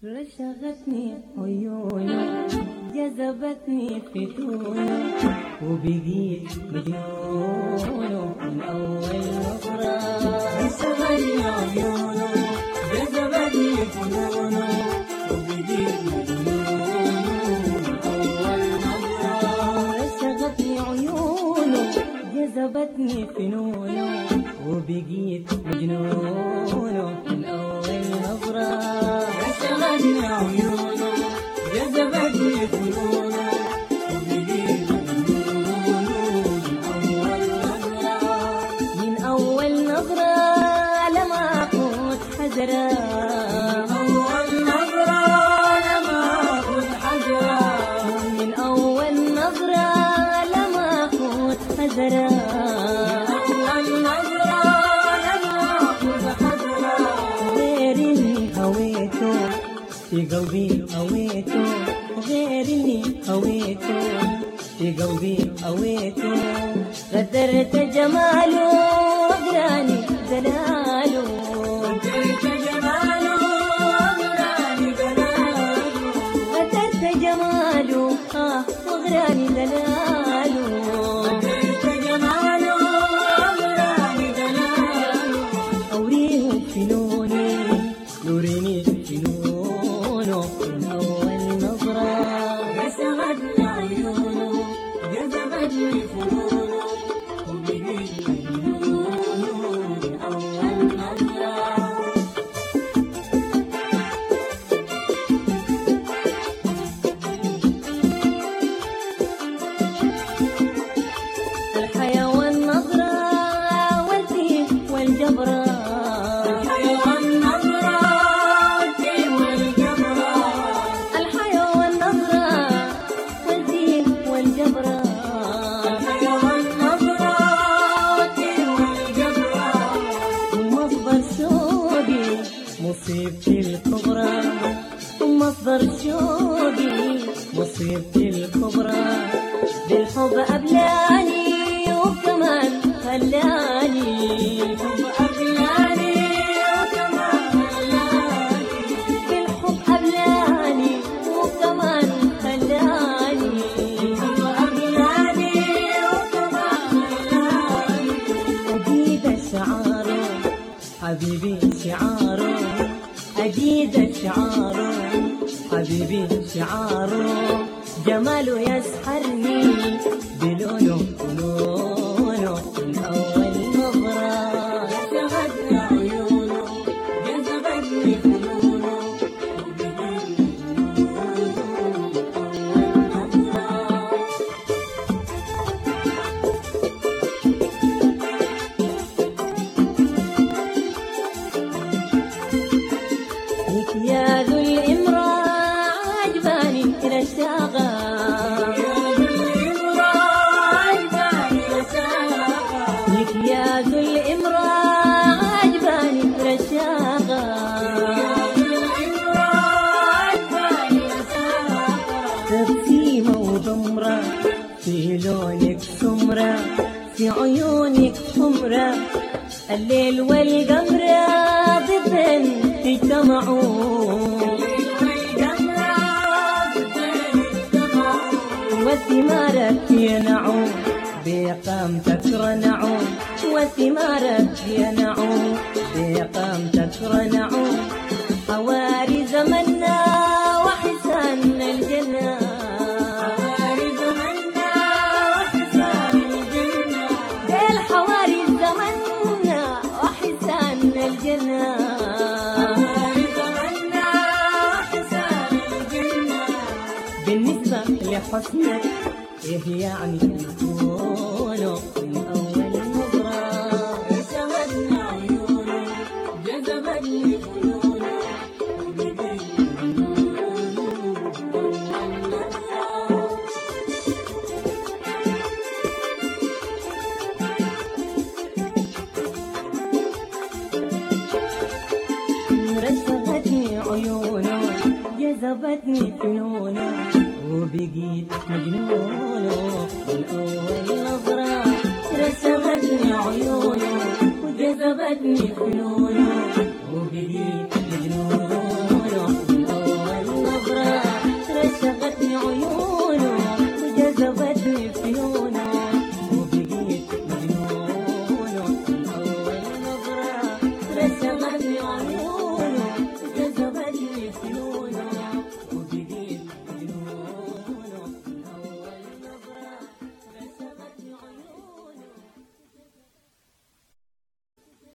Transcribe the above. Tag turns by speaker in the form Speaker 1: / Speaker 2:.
Speaker 1: رشقتني عيونه جذبتني فتونه وبقيت مجنونه من أول نظرة
Speaker 2: رشقتني عيونه جذبتني فنونه وبقيت مجنونه من أول نظرة
Speaker 1: رشقتني عيونه جذبتني فنونه وبقيت مجنونه من أول نظرة
Speaker 2: رشقتني عيونه جذبتني فنونه وبقيت مجنونه من أول نظرة
Speaker 1: من أول نظرة لما كنت حذرة
Speaker 2: أول نظرة لما كنت حجرة
Speaker 1: من أول نظرة لما كنت حذرة
Speaker 2: أول نظرة لما كنت حجرة
Speaker 1: غير إني هويته في قلبي هويته غير إني هويته في قلبي هويته غدرت جماله وقراني دلاله
Speaker 2: قدرت جماله أمراني دلاله
Speaker 1: غدرت جماله آه وغراني دلاله
Speaker 2: قدرت جماله أمراني دلاله
Speaker 1: أوريه فنوني نوريني فنونه من أول نظرة
Speaker 2: رسمتني عيونه جذبتني فنونه وبقيت مجنونه من أول نظرة
Speaker 1: الحياة والنظرة والفيه والجبرة
Speaker 2: الحيوان نظرة والتين والجبرة
Speaker 1: الحياة والنظرة والفيه والجبرة
Speaker 2: الحيوان نظرة والتين والجبرة
Speaker 1: ومصدر شوقي مصيبتي الكبرى ومصدر شوقي مصيبتي الكبرى بالحب أبلاني وكمان خلاني
Speaker 2: أبلاني وكمان خلاني
Speaker 1: بالحب أبلاني وكمان خلاني
Speaker 2: أبلاني وكمان خلاني
Speaker 1: أجيد شعاره حبيبي شعاره أجيد شعاره حبيبي شعاره جماله يسحرني بلونه لونه من أول نظرة
Speaker 2: جذبتني عيونه جذبتني فنونه وبقيت مجنونه أول نظرة
Speaker 1: مكياج الإمرأة عجباني رشاقة مكياج الإمرأة عجباني رشاقة تبسيمة وضمرة في لونك سمرة في عيونك حمرة الليل والقمر ضد اجتمعوا وثمارك ينعوا بقامتك رنعوا وثمارك ينعوا بقامتك رنعوا حواري زمنا وحسان الجنة قال حواري زمنا وحسان الجنة بالنسبة لحسنك إيه يعني يكونوا من أول نظرة
Speaker 2: جذبتني فنونه
Speaker 1: رشقتني عيونه جذبتني فنونه وبقيت مجنونه من أول نظرة رسمتني عيونه وجذبتني فنونه وبقيت مجنونه من أول رسمتني في عيونه وبقيت مجنونه من أول نظرة رسمتني عيونه